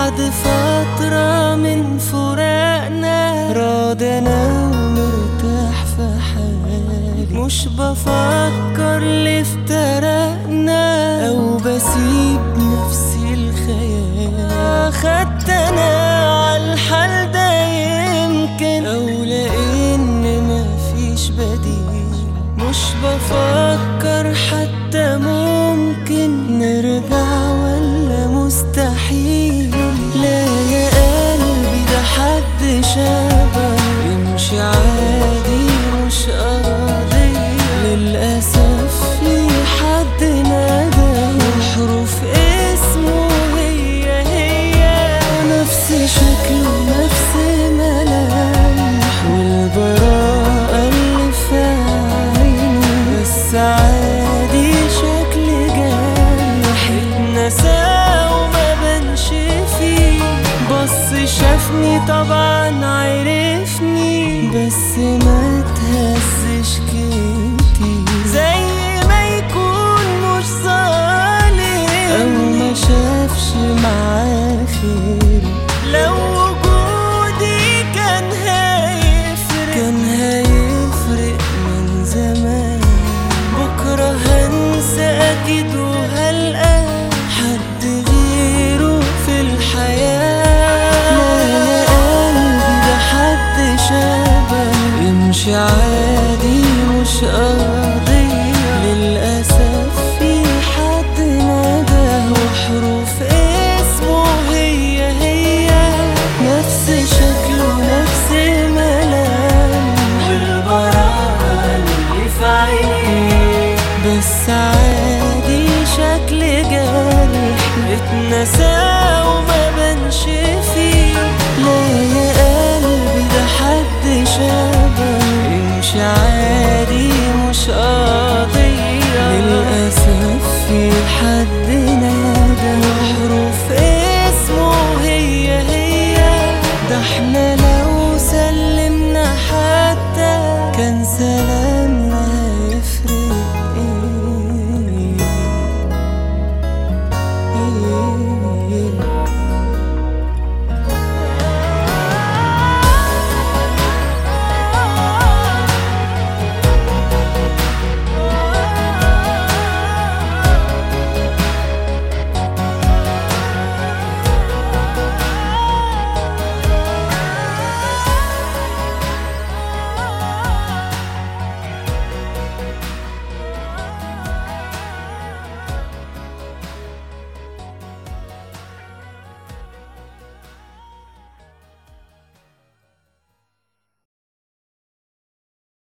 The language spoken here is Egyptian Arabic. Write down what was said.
بعد فترة من فراقنا راضي انا ومرتاح في حالي مش بفكر ليه افترقنا او بسيب نفسي الخيال خدت انا عالحال ده يمكن او لان مفيش بديل مش بفكر حتى ممكن نرجع ولا مستحيل لا يا قلبي ده حد شبه يمشي عادي مش قضية للأسف في حد نادى وحروف اسمه هي هي نفس شكله نفس ملامح والبراءة اللي في عينه بس عادي شكل جارح اتنسى وما بنش فيه بص شافني طبعا عرفني بس ما تهزش كتير زي ما يكون مش ظالم او ما شافش معاه خير لو وجودي كان هيفرق كان هيفرق من زمان بكرة هنسى أكيد وهلقى حد غيره في الحياة لا يا قلبي ده حد شبه يمشي عادي مش قضية للأسف في حد ناداه وحروف اسمه هي هي نفس شكله نفس ملامح والبراءة اللي في عينيه بس عادي شكل جارح اتنسى وما بنش فيه لا يا قلبي ده حد شبه يمشي عادي مش قضية للأسف في حد